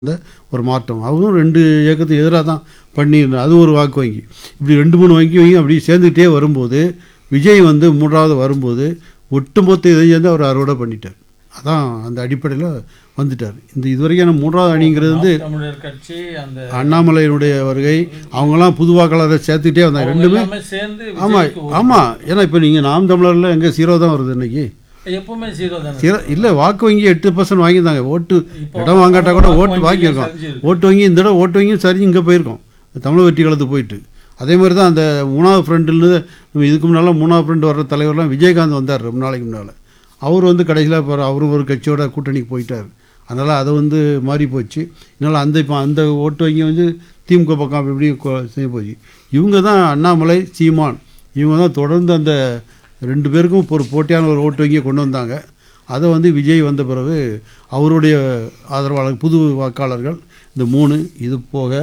இந்த ஒரு மாற்றம் அவரும் ரெண்டு இயக்கத்துக்கு எதிராக தான் பண்ணியிருந்தார் அது ஒரு வாக்கு வங்கி இப்படி ரெண்டு மூணு வங்கி வங்கி அப்படி சேர்ந்துக்கிட்டே வரும்போது விஜய் வந்து மூன்றாவது வரும்போது ஒட்டுமொத்த இதையும் சேர்ந்து அவர் அறுவடை பண்ணிட்டார் அதான் அந்த அடிப்படையில் வந்துட்டார் இந்த இதுவரைக்கும் மூன்றாவது அணிங்கிறது வந்து தமிழர் கட்சி அந்த அண்ணாமலையினுடைய வருகை அவங்களாம் புது வாக்காளரை சேர்த்துக்கிட்டே வந்தாங்க அவங்க ரெண்டுமே எல்லாமே சேர்ந்து ஆமாம் விஜய்க்கு ஓ- ஆமாம் ஏன்னா இப்போ நீங்கள் நாம் தமிழரில் எங்கே ஜீரோ தான் வருது இன்னைக்கு எப்பவுமே ஜீரோ தானே ஜீரோ இல்லை வாக்கு வங்கி எட்டு பர்சன்ட் வாங்கியிருந்தாங்க ஓட்டு இப்போ இடம் வாங்காட்டா கூட வாக்கு ஓட்டு வங்கி வாங்கியிருக்கோம் சரிஞ்சிருக்கு. ஓட்டு வங்கி இந்த தடவை ஓட்டு வங்கியும் சரி இங்கே போயிருக்கோம் தமிழ் வெற்றி காலத்துக்கு போயிட்டு அதே மாதிரி தான் அந்த மூணாவது ஃப்ரெண்டில் நம்ம இதுக்கு முன்னால் மூணாவது ஃப்ரெண்ட் வர்ற தலைவர்லாம் விஜயகாந்த் வந்தார் ரொம்ப நாளைக்கு முன்னால் அவர் வந்து கடைசியில் இப்போ அவரும் ஒரு கட்சியோட கூட்டணிக்கு போயிட்டார் அதனால் அதை வந்து மாறி போச்சு இதனால் அந்த இப்போ அந்த ஓட்டு வங்கி வந்து திமுக பக்கம் அப்படி இப்படி கொ- செய்ய போச்சு இவங்க தான் அண்ணாமலை சீமான் இவங்க தான் தொடர்ந்து அந்த ரெண்டு பேருக்கும் இப்போ ஒரு போட்டியான ஒரு ஓட்டு வங்கியை கொண்டு வந்தாங்க அதை வந்து விஜய் வந்த பிறகு அவருடைய ஆதரவாளர் புது வாக்காளர்கள் இந்த மூணு இது போக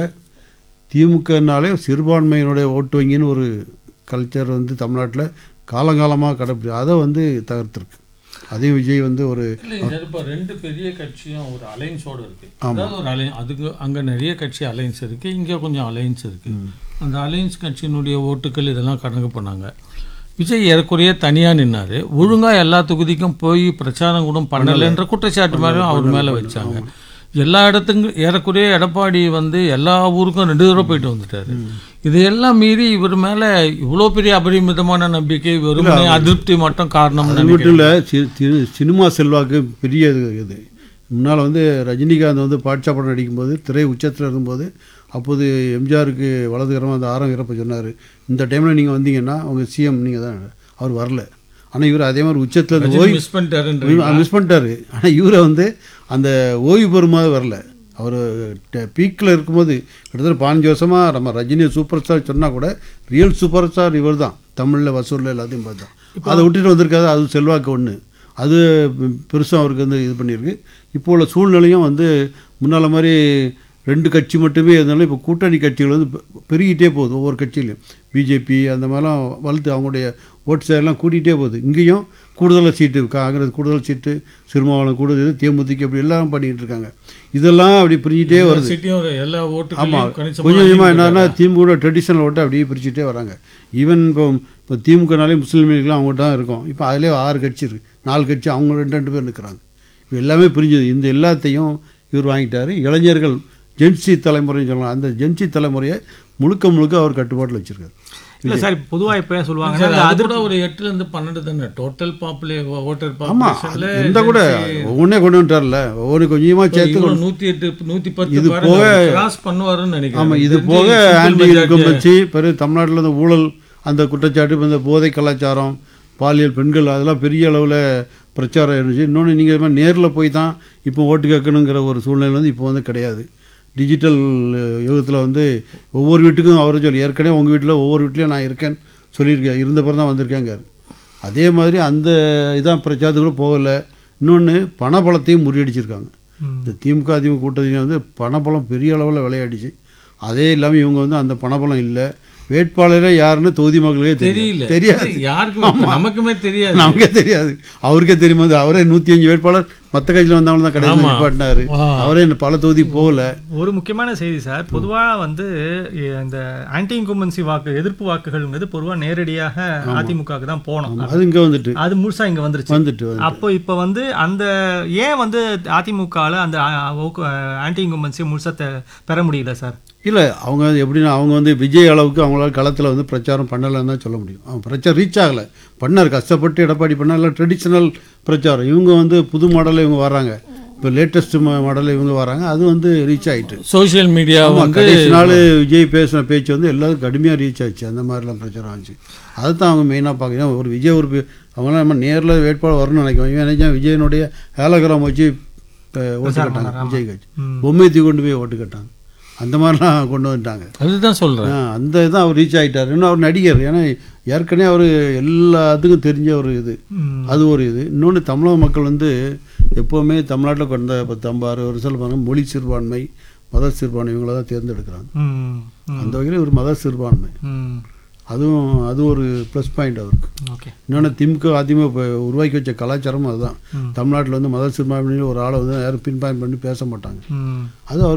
திமுகனாலே சிறுபான்மையினுடைய ஓட்டு வங்கின்னு ஒரு கல்ச்சர் வந்து தமிழ்நாட்டில் காலங்காலமாக கடைப்பிடி அதை வந்து தகர்த்துருக்கு அதையும் விஜய் வந்து ஒரு இல்ல, இது இப்ப ரெண்டு பெரிய கட்சியும் ஒரு அலைன்ஸோட இருக்கு அதாவது ஒரு அலைன் அதுக்கு அங்க நிறைய கட்சி அலைன்ஸ் இருக்கு இங்க கொஞ்சம் அலைன்ஸ் இருக்கு அந்த அலைன்ஸ் கட்சியினுடைய ஓட்டுகள் இதெல்லாம் கணக்கு பண்ணாங்க விஜய் ஏறக்குறைய தனியா நின்னாரு ஒழுங்கா எல்லா தொகுதிக்கும் போய் பிரச்சாரம் கூட பண்ணலைன்ற குற்றச்சாட்டு மேலே அவர் மேல வச்சாங்க எல்லா இடத்துக்கும் ஏறக்குறைய எடப்பாடி வந்து எல்லா ஊருக்கும் ரெண்டு தடவை போயிட்டு வந்துட்டாரு இதையெல்லாம் மீறி இவர் மேல இவ்வளோ பெரிய அபரிமிதமான நம்பிக்கை வெறுமனே அதிருப்தி மட்டும் காரணம் அது மட்டும் இல்லை சினிமா செல்வாக்கு பெரிய இது இது முன்னால் வந்து ரஜினிகாந்த் வந்து பாட்சா படம் நடிக்கும்போது திரை உச்சத்தில் இருக்கும்போது அப்போது எம்ஜிஆருக்கு வலதுகரமாக அந்த ஆரம் இறப்ப சொன்னார் இந்த டைமில் நீங்கள் வந்தீங்கன்னா அவங்க சிஎம் நீங்கள் தான் அவர் வரல ஆனால் இவர் அதே மாதிரி உச்சத்தில் இந்த ஓய்வு மிஸ் பண்ணிட்டாருன்ற மிஸ் பண்ணிட்டாரு ஆனால் இவரை வந்து அந்த ஓய்வு பெறும்போது வரல அவர் பீக்கில் இருக்கும்போது கிட்டத்தட்ட பாஞ்சு வருஷமாக நம்ம ரஜினி சூப்பர் ஸ்டார் சொன்னால் கூட ரியல் சூப்பர் ஸ்டார் இவர் தான் தமிழில் வசூலில் எல்லாத்தையும் பார்த்தா அதை விட்டுட்டு வந்திருக்காது அது செல்வாக்கு ஒன்று அது பெருசாக அவருக்கு வந்து இது பண்ணியிருக்கு இப்போ உள்ள சூழ்நிலையும் வந்து முன்னால் மாதிரி ரெண்டு கட்சி மட்டுமே இருந்தாலும் இப்போ கூட்டணி கட்சிகள் வந்து பெ- பெருகிட்டே போகுது ஒவ்வொரு கட்சியிலையும் பிஜேபி அந்த மாதிரிலாம் வளர்த்து அவங்களுடைய ஓட்டு சேரெல்லாம் கூட்டிகிட்டே போகுது இங்கேயும் கூடுதலாக சீட்டு காங்கிரஸ் கூடுதல் சீட்டு சிறுமாவளம் கூடுதல் தேமுதிக அப்படி எல்லாம் பண்ணிக்கிட்டு இருக்காங்க இதெல்லாம் அப்படி பிரிஞ்சிட்டே வருது சிட்டியும் எல்லா ஆமாம் ஓட்டுகளையும் கணிசமா கொஞ்சம் கொஞ்சமாக என்னன்னா திமுக ட்ரெடிஷனல் ஓட்டை அப்படியே பிரிச்சுட்டே வராங்க ஈவன் இப்போ இப்போ திமுகனாலே முஸ்லீம் லீக்லாம் அவங்க தான் இருக்கும் இப்போ அதிலே ஆறு கட்சி இருக்குது நாலு கட்சி அவங்க ரெண்டு ரெண்டு பேர் நிற்கிறாங்க இப்போ எல்லாமே பிரிஞ்சுது இந்த எல்லாத்தையும் இவர் வாங்கிட்டாரு இளைஞர்கள் ஜென்சி தலைமுறைன்னு சொல்லலாம் அந்த ஜென்சி தலைமுறையை முழுக்க முழுக்க அவர் கட்டுப்பாட்டில் வச்சுருக்காரு இல்ல சார் இப்ப பொதுவா இப்ப ஏன் சொல்லுவாங்க சார், அது கூட ஒரு எட்டுல இருந்து பன்னெண்டு தானே டோட்டல் பாப்புலே ஓட்டர் ஆமாம் பாப்புலேஷன்ல இருந்தால் கூட ஒவ்வொன்றே கொண்டு வந்துட்டார்ல ஒவ்வொரு கொஞ்சமாக சேர்த்து இவ்வளவு நூத்தி எட்டு நூத்தி பத்து இது பாருங்க, போக- அவர் cross பண்ணுவாருன்னு நினைக்கிறேன் ஆமாம் இது எனக்கு போக தெரிஞ்சு simple ஆன்டி majority- இன்கம்பன்சி பிறகு தமிழ்நாட்டில் இந்த ஊழல் அந்த குற்றச்சாட்டு இப்ப இந்த போதை கலாச்சாரம் பாலியல் பெண்கள் அதெல்லாம் பெரிய அளவில் பிரச்சாரம் இருந்துச்சு இன்னொன்று நீங்கள் நேரில் போய் தான் இப்போ ஓட்டு கேட்கணுங்கிற ஒரு சூழ்நிலை வந்து இப்போ வந்து கிடையாது டிஜிட்டல் யுகத்தில் வந்து ஒவ்வொரு வீட்டுக்கும் அவரை சொல்லி ஏற்கனவே உங்கள் வீட்டில் ஒவ்வொரு வீட்லேயும் நான் இருக்கேன்னு சொல்லியிருக்கேன் இருந்த பிறகு தான் வந்திருக்கேங்க அதே மாதிரி அந்த இதான் பிரச்சாரத்துக்குள்ள போகலை இன்னொன்று பணபலத்தையும் முறியடிச்சிருக்காங்க இந்த திமுக அதிமுக கூட்டத்தில் வந்து பணபலம் பெரிய அளவில் விளையாடிச்சு அதே இல்லாமல் இவங்க வந்து அந்த பணபலம் இல்லை வேட்பாளரே யாருன்னு தொகுதி மக்களுக்கே தெரியல தெரியல தெரியாது யாருக்கும் நமக்குமே தெரியாது நமக்கே தெரியாது அவருக்கே தெரியுமா அது அவரே நூற்றி அஞ்சு வேட்பாளர் மற்ற கட்சியில் வந்தவங்க தான் கடைசி ஆமா. நிப்பாட்டினாரு ஆ. அவரே இந்த பல தொகுதி போகல ஒரு முக்கியமான செய்தி சார் பொதுவா வந்து இ- இந்த ஆன்டி இன்கும்பன்சி வாக்கு எதிர்ப்பு வாக்குகள்ங்கிறது பொதுவா நேரடியாக அதிமுகவுக்கு தான் போனோம் அது இங்கே வந்துட்டு அது முழுசா இங்க வந்துருச்சு வந்துட்டு வந்து அப்போ இப்போ வந்து அந்த ஏன் வந்து அதிமுகவில் அந்த ஆன்டி இன்கும்பன்சி முழுசா தெ- பெற முடியல சார் இல்லை அவங்க வந்து எப்படின்னா அவங்க வந்து விஜய் அளவுக்கு அவங்களால களத்தில் வந்து பிரச்சாரம் பண்ணலைன்னு தான் சொல்ல முடியும் அவங்க பிரச்சாரம் ரீச் ஆகலை பண்ணார் கஷ்டப்பட்டு எடப்பாடி பண்ணால ட்ரெடிஷ்னல் பிரச்சாரம் இவங்க வந்து புது மாடலில் இவங்க வராங்க இப்போ லேட்டஸ்ட் மாடலில் இவங்க வராங்க அது வந்து ரீச் ஆயிட்டு சோஷியல் மீடியா ஆமா, வந்து கடைசி நாள் விஜய் பேசின பேச்சு வந்து எல்லாரும் கடுமையாக ரீச் ஆச்சு அந்த மாதிரிலாம் பிரச்சாரம் ஆச்சு அதை தான் அவங்க மெயினாக பார்க்கணும் ஒரு விஜய் ஒரு பே- அவங்களாம் நம்ம நேரில் வேட்பாளர் வரணும்னு நினைக்கிறோம் இவன் நினைச்சா விஜயனுடைய ஹேலோகிராம் வச்சு இப்போ ஓட்டு கட்டாங்க விஜய் கட்சி பொம்மை தூக்கி கொண்டு போய் ஓட்டு கட்டாங்க அந்த மாதிரிலாம் கொண்டு வந்துட்டாங்க அதுதான் சொல்றேன் ஆ, அந்த இதான் அவர் ரீச் ஆகிட்டார் இன்னும் அவர் நடிகர் ஏன்னா ஏற்கனவே அவர் எல்லாத்துக்கும் தெரிஞ்ச ஒரு இது ம். அது ஒரு இது இன்னொன்று தமிழக மக்கள் வந்து எப்போவுமே தமிழ்நாட்டில் கொண்ட பத்து ஐம்பது அறுபது வருஷம் பாருங்க மொழி சிறுபான்மை மத சிறுபான்மை இவங்கள தான் தேர்ந்தெடுக்கிறாங்க ம், ம், அந்த வகையில் ஒரு மத சிறுபான்மை ம். அதுவும் அது ஒரு ப்ளஸ் பாயிண்ட் அவருக்கு ஓகே இன்னொன்று திமுக அதிமுக இப்போ உருவாக்கி வச்ச கலாச்சாரமும் அதுதான் ம். தமிழ்நாட்டில் வந்து மத சிறுபான்மையில் ஒரு ஆளை வந்து யாரும் பின் பாயிண்ட் பண்ணி பேச மாட்டாங்க ம் அது அவர்